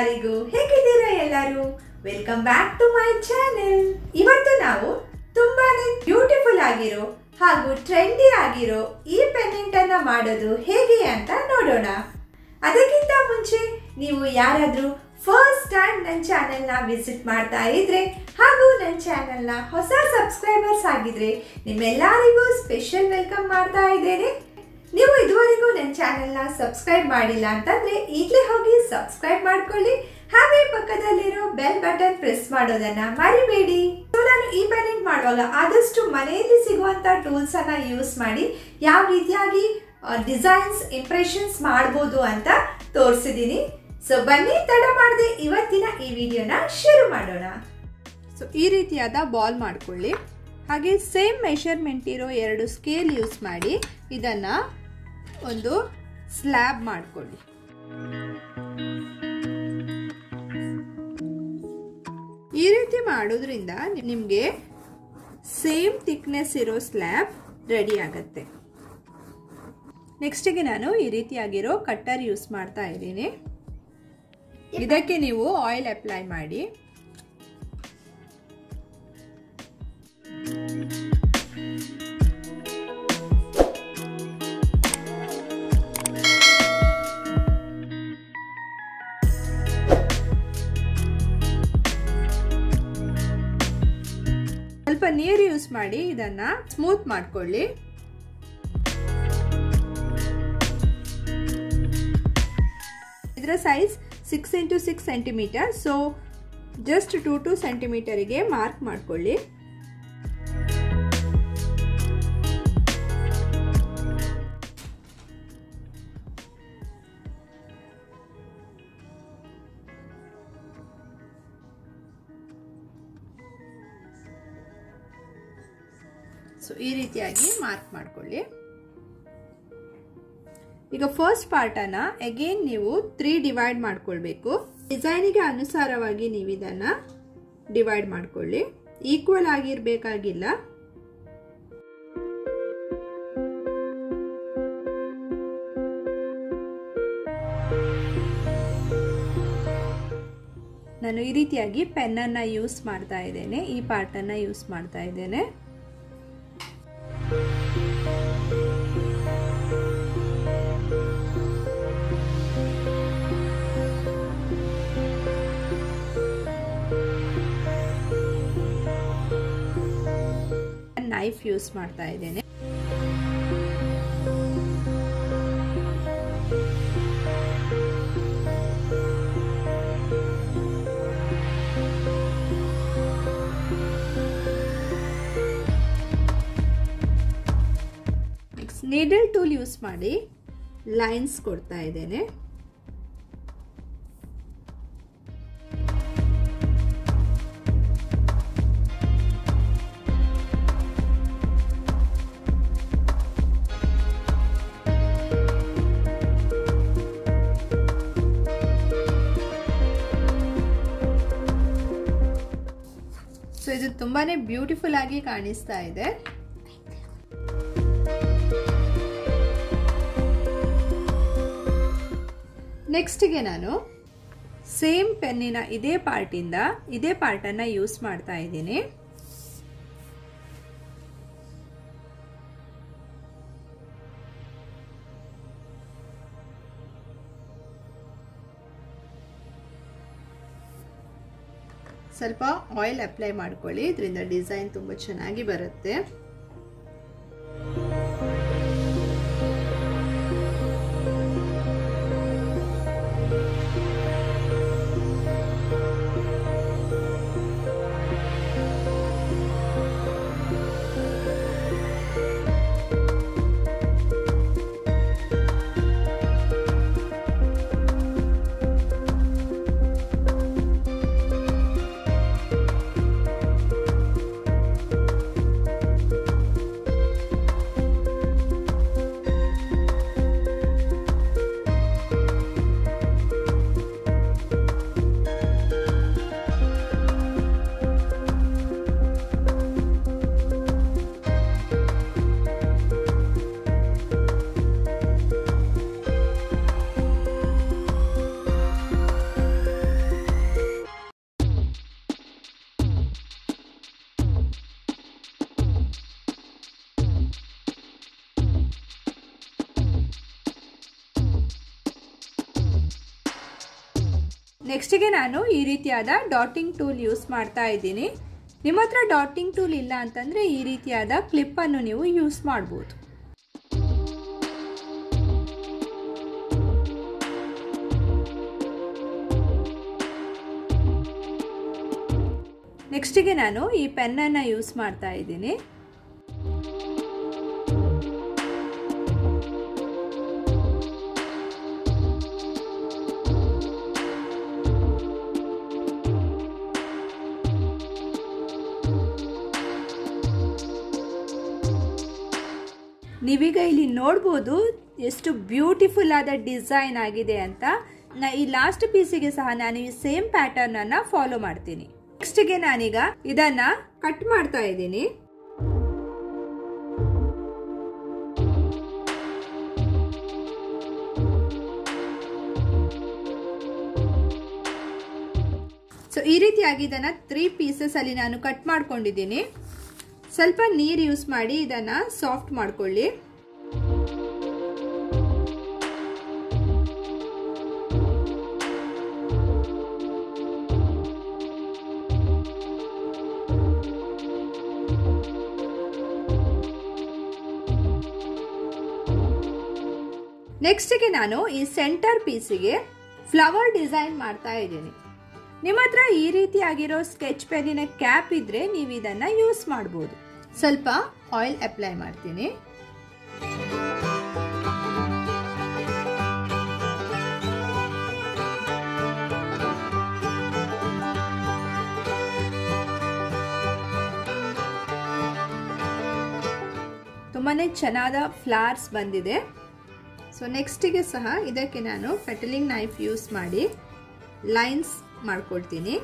ಎಲ್ಲರಿಗೂ ಹೇಗಿದ್ದೀರಾ ಎಲ್ಲರೂ welcome back to my channel ಇವತ್ತು ನಾವು ತುಂಬಾನೇ ಬ್ಯೂಟಿಫುಲ್ ಆಗಿರೋ ಹಾಗೂ ಟ್ರೆಂಡಿ ಆಗಿರೋ ಈ ಪೆಂಡೆಂಟ್ ಅನ್ನ ಮಾಡೋದು ಹೇಗೆ ಅಂತ ನೋಡೋಣ ಅದಕ್ಕಿಂತ ಮುಂಚೆ ನೀವು ಯಾರಾದರೂ ಫಸ್ಟ್ ಟೈಮ್ ನನ್ನ ಚಾನೆಲ್ನ ವಿಸಿಟ್ ಮಾಡ್ತಾ ಇದ್ರೆ ಹಾಗೂ ನನ್ನ ಚಾನೆಲ್ನ ಹೊಸ ಸಬ್ಸ್ಕ್ರೈಬರ್ಸ್ ಆಗಿದ್ರೆ ನಿಮ್ಮೆಲ್ಲರಿಗೂ ಸ್ಪೆಷಲ್ ವೆಲ್ಕಮ್ ಮಾಡ್ತಾ ಇದ್ದೇನೆ ನೀವು ಇದುವರೆಗೂ ನನ್ನ ಚಾನೆಲ್ನ ಸಬ್ಸ್ಕ್ರೈಬ್ ಮಾಡಿಲ್ಲ ಅಂತಂದ್ರೆ ಈಗಲೇ ಹೋಗಿ ಸಬ್ಸ್ಕ್ರೈಬ್ ಮಾಡ್ಕೊಳ್ಳಿ ಹಾಗೆ ಪಕ್ಕದಲ್ಲಿರೋ ಬೆಲ್ ಬಟನ್ ಪ್ರೆಸ್ ಮಾಡೋದನ್ನ ಮರಿಬೇಡಿ ಸೊ ನಾನು ಈ ಪೆನೆಂಟ್ ಮಾಡುವಾಗ ಆದಷ್ಟು ಮನೆಯಲ್ಲಿ ಸಿಗುವಂತ ಟೂಲ್ಸ್ ಅನ್ನ ಯೂಸ್ ಮಾಡಿ ಯಾವ ರೀತಿಯಾಗಿ ಡಿಸೈನ್ಸ್ ಇಂಪ್ರೆಷನ್ಸ್ ಮಾಡ್ಬೋದು ಅಂತ ತೋರಿಸಿದ್ದೀನಿ ಸೊ ಬನ್ನಿ ತಡ ಮಾಡದೆ ಇವತ್ತಿನ ಈ ವಿಡಿಯೋನ ಶುರು ಮಾಡೋಣ ಸೊ ಈ ರೀತಿಯಾದ ಬಾಲ್ ಮಾಡ್ಕೊಳ್ಳಿ ಹಾಗೆ ಸೇಮ್ ಮೆಷರ್ಮೆಂಟ್ ಇರೋ ಎರಡು ಸ್ಕೇಲ್ ಯೂಸ್ ಮಾಡಿ ಇದನ್ನ ಒಂದು ಸ್ಲ್ಯಾಬ್ ಮಾಡ್ಕೊಳ್ಳಿ ಈ ರೀತಿ ಮಾಡೋದ್ರಿಂದ ನಿಮಗೆ ಸೇಮ್ ಥಿಕ್ನೆಸ್ ಇರೋ ಸ್ಲ್ಯಾಬ್ ರೆಡಿ ಆಗತ್ತೆ ನೆಕ್ಸ್ಟಿಗೆ ನಾನು ಈ ರೀತಿಯಾಗಿರೋ ಕಟ್ಟರ್ ಯೂಸ್ ಮಾಡ್ತಾ ಇದ್ದೀನಿ ಇದಕ್ಕೆ ನೀವು ಆಯಿಲ್ ಅಪ್ಲೈ ಮಾಡಿ ಸ್ವಲ್ಪ ನೀರು ಯೂಸ್ ಮಾಡಿ ಇದನ್ನ ಸ್ಮೂತ್ ಮಾಡ್ಕೊಳ್ಳಿ ಇದರ size six into six centimetre so just two to ಸೆಂಟಿಮೀಟರಿಗೆ ಮಾರ್ಕ್ ಮಾಡ್ಕೊಳ್ಳಿ ಸೊ ಈ ರೀತಿಯಾಗಿ ಮಾರ್ಕ್ ಮಾಡ್ಕೊಳ್ಳಿ ಈಗ ಫಸ್ಟ್ ಪಾರ್ಟನ್ನ ಅಗೇನ್ ನೀವು ತ್ರೀ ಡಿವೈಡ್ ಮಾಡ್ಕೊಳ್ಬೇಕು ಡಿಸೈನಿಗೆ ಅನುಸಾರವಾಗಿ ನೀವು ಇದನ್ನ ಡಿವೈಡ್ ಮಾಡ್ಕೊಳ್ಳಿ ಈಕ್ವಲ್ ಆಗಿರ್ಬೇಕಾಗಿಲ್ಲ ನಾನು ಈ ರೀತಿಯಾಗಿ ಪೆನ್ನನ್ನು ಯೂಸ್ ಮಾಡ್ತಾ ಇದ್ದೇನೆ ಈ ಪಾರ್ಟನ್ನು ಯೂಸ್ ಮಾಡ್ತಾ ಇದ್ದೇನೆ ನೈಫ್ ಯೂಸ್ ಮಾಡ್ತಾ ಇದ್ದೇನೆ ನೀಡಲ್ ಟೂಲ್ ಯೂಸ್ ಮಾಡಿ ಲೈನ್ಸ್ ಕೊಡ್ತಾ ಇದ್ದೇನೆ ಸೊ ಇದು ತುಂಬಾನೇ ಬ್ಯೂಟಿಫುಲ್ ಆಗಿ ಕಾಣಿಸ್ತಾ ಇದೆ ನೆಕ್ಸ್ಟ್ಗೆ ನಾನು ಸೇಮ್ ಪೆನ್ನಿನ ಇದೇ ಪಾರ್ಟಿಂದ ಇದೇ ಪಾರ್ಟನ್ನು ಯೂಸ್ ಮಾಡ್ತಾ ಇದ್ದೀನಿ ಸ್ವಲ್ಪ ಆಯಿಲ್ ಅಪ್ಲೈ ಮಾಡ್ಕೊಳ್ಳಿ ಇದರಿಂದ ಡಿಸೈನ್ ತುಂಬ ಚೆನ್ನಾಗಿ ಬರುತ್ತೆ ನೆಕ್ಸ್ಟಿಗೆ ನಾನು ಈ ರೀತಿಯಾದ ಡಾಟಿಂಗ್ ಟೂಲ್ ಯೂಸ್ ಮಾಡ್ತಾ ಇದ್ದೀನಿ ನಿಮ್ಮ ಹತ್ರ ಡಾಟಿಂಗ್ ಟೂಲ್ ಇಲ್ಲ ಅಂತಂದರೆ ಈ ರೀತಿಯಾದ ಕ್ಲಿಪ್ಪನ್ನು ನೀವು ಯೂಸ್ ಮಾಡ್ಬೋದು ನೆಕ್ಸ್ಟಿಗೆ ನಾನು ಈ ಪೆನ್ನನ್ನು ಯೂಸ್ ಮಾಡ್ತಾ ಇದ್ದೀನಿ ನೀವೀಗ ಇಲ್ಲಿ ನೋಡ್ಬೋದು ಎಷ್ಟು ಬ್ಯೂಟಿಫುಲ್ ಆದ ಡಿಸೈನ್ ಆಗಿದೆ ಅಂತ ನಾ ಈ ಲಾಸ್ಟ್ ಪೀಸಿಗೆ ಸಹ ನಾನು ಈ ಸೇಮ್ ಪ್ಯಾಟರ್ನ್ ಅನ್ನ ಫಾಲೋ ಮಾಡ್ತೀನಿ ನೆಕ್ಸ್ಟ್ಗೆ ನಾನೀಗ ಇದನ್ನ ಕಟ್ ಮಾಡ್ತಾ ಇದ್ದೀನಿ ಸೊ ಈ ರೀತಿಯಾಗಿ ಇದನ್ನ ತ್ರೀ ಪೀಸಸ್ ಅಲ್ಲಿ ನಾನು ಕಟ್ ಮಾಡ್ಕೊಂಡಿದ್ದೀನಿ ಸ್ವಲ್ಪ ನೀರು ಯೂಸ್ ಮಾಡಿ ಇದನ್ನ ಸಾಫ್ಟ್ ಮಾಡ್ಕೊಳ್ಳಿ ನೆಕ್ಸ್ಟ್ಗೆ ನಾನು ಈ ಸೆಂಟರ್ ಪೀಸಿಗೆ ಫ್ಲವರ್ ಡಿಸೈನ್ ಮಾಡ್ತಾ ಇದ್ದೀನಿ ನಿಮ್ಮ ಹತ್ರ ಈ ರೀತಿಯಾಗಿರೋ ಸ್ಕೆಚ್ ಪೆನ್ನಿನ ಕ್ಯಾಪ್ ಇದ್ರೆ ನೀವು ಇದನ್ನ ಯೂಸ್ ಮಾಡ್ಬೋದು ಸ್ವಲ್ಪ ಆಯಿಲ್ ಅಪ್ಲೈ ಮಾಡ್ತೀನಿ ತುಂಬಾ ಚೆನ್ನಾದ ಫ್ಲವರ್ಸ್ ಬಂದಿದೆ ಸೊ ನೆಕ್ಸ್ಟಿಗೆ ಸಹ ಇದಕ್ಕೆ ನಾನು ಪೆಟಲಿಂಗ್ ನೈಫ್ ಯೂಸ್ ಮಾಡಿ ಲೈನ್ಸ್ ಮಾಡ್ಕೊಳ್ತೀನಿ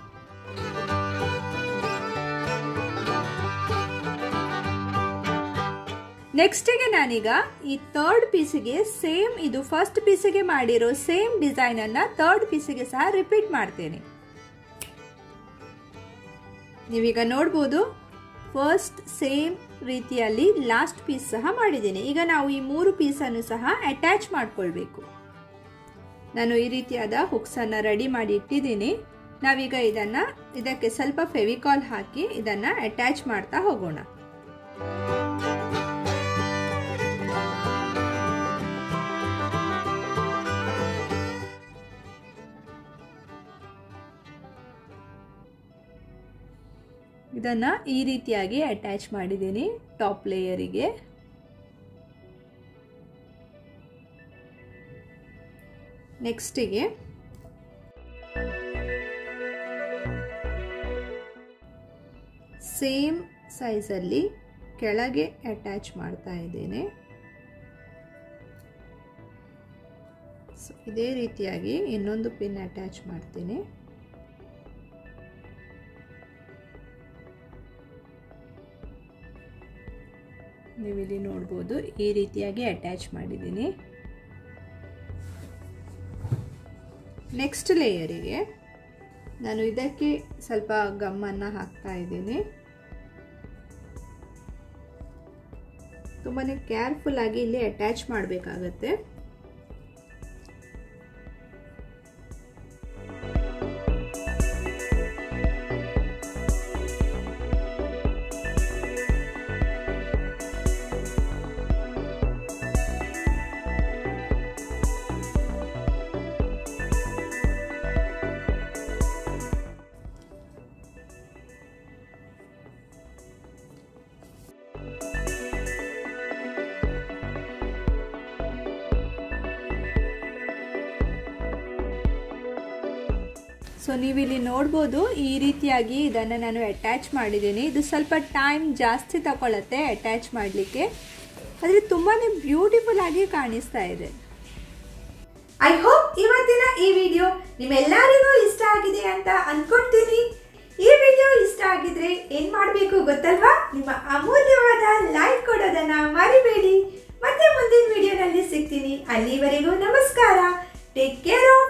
ನೆಕ್ಸ್ಟಿಗೆ ನಾನೀಗ ಈ ಥರ್ಡ್ ಪೀಸಿಗೆ ಸೇಮ್ ಇದು ಫಸ್ಟ್ ಪೀಸಿಗೆ ಮಾಡಿರೋ ಸೇಮ್ ಡಿಸೈನ್ ಅನ್ನ ಥರ್ಡ್ ಪೀಸಿಗೆ ಸಹ ರಿಪೀಟ್ ಮಾಡ್ತೇನೆ ನೀವೀಗ ನೋಡ್ಬೋದು ಫಸ್ಟ್ ಸೇಮ್ ರೀತಿಯಲ್ಲಿ ಲಾಸ್ಟ್ ಪೀಸ್ ಸಹ ಮಾಡಿದ್ದೀನಿ ಈಗ ನಾವು ಈ ಮೂರು ಪೀಸನ್ನು ಸಹ ಅಟ್ಯಾಚ್ ಮಾಡ್ಕೊಳ್ಬೇಕು ನಾನು ಈ ರೀತಿಯಾದ ಹುಕ್ಸನ್ನು ರೆಡಿ ಮಾಡಿ ಇಟ್ಟಿದ್ದೀನಿ ನಾವೀಗ ಇದನ್ನು ಇದಕ್ಕೆ ಸ್ವಲ್ಪ ಫೆವಿಕಾಲ್ ಹಾಕಿ ಇದನ್ನು ಅಟ್ಯಾಚ್ ಮಾಡ್ತಾ ಹೋಗೋಣ ಇದನ್ನು ಈ ರೀತಿಯಾಗಿ ಅಟ್ಯಾಚ್ ಮಾಡಿದ್ದೀನಿ ಟಾಪ್ ಲೇಯರಿಗೆ ನೆಕ್ಸ್ಟಿಗೆ ಸೇಮ್ ಸೈಜಲ್ಲಿ ಕೆಳಗೆ ಅಟ್ಯಾಚ್ ಮಾಡ್ತಾ ಇದ್ದೇನೆ ಸೊ ಇದೇ ರೀತಿಯಾಗಿ ಇನ್ನೊಂದು ಪಿನ್ ಅಟ್ಯಾಚ್ ಮಾಡ್ತೀನಿ ನೀವಿಲ್ಲಿ ನೋಡ್ಬೋದು ಈ ರೀತಿಯಾಗಿ ಅಟ್ಯಾಚ್ ಮಾಡಿದ್ದೀನಿ ನೆಕ್ಸ್ಟ್ ಲೇಯರಿಗೆ ನಾನು ಇದಕ್ಕೆ ಸ್ವಲ್ಪ ಗಮ್ಮನ್ನು ಹಾಕ್ತಾ ಇದ್ದೀನಿ ತುಂಬಾ ಕೇರ್ಫುಲ್ ಆಗಿ ಇಲ್ಲಿ ಅಟ್ಯಾಚ್ ಮಾಡಬೇಕಾಗತ್ತೆ ಸೊ ನೀವಿಲ್ಲಿ ನೋಡ್ಬೋದು ಈ ರೀತಿಯಾಗಿ ಇದನ್ನು ನಾನು ಅಟ್ಯಾಚ್ ಮಾಡಿದ್ದೀನಿ ಇದು ಸ್ವಲ್ಪ ಟೈಮ್ ಜಾಸ್ತಿ ತಗೊಳತ್ತೆ ಅಟ್ಯಾಚ್ ಮಾಡಲಿಕ್ಕೆ ಆದರೆ ತುಂಬಾ ಬ್ಯೂಟಿಫುಲ್ ಆಗಿ ಕಾಣಿಸ್ತಾ ಇದೆ ಐ ಹೋಪ್ ಇವತ್ತಿನ ಈ ವಿಡಿಯೋ ನಿಮ್ಮೆಲ್ಲರಿಗೂ ಇಷ್ಟ ಆಗಿದೆ ಅಂತ ಅನ್ಕೊಳ್ತೀನಿ ಈ ವಿಡಿಯೋ ಇಷ್ಟ ಆಗಿದ್ರೆ ಏನ್ ಮಾಡಬೇಕು ಗೊತ್ತಲ್ವಾ ನಿಮ್ಮ ಅಮೂಲ್ಯವಾದ ಲೈಕ್ ಕೊಡೋದನ್ನ ಮರಿಬೇಡಿ ಮತ್ತೆ ಮುಂದಿನ ವಿಡಿಯೋನಲ್ಲಿ ಸಿಗ್ತೀನಿ ಅಲ್ಲಿವರೆಗೂ ನಮಸ್ಕಾರ ಟೇಕ್ ಕೇರ್ ಆಫ್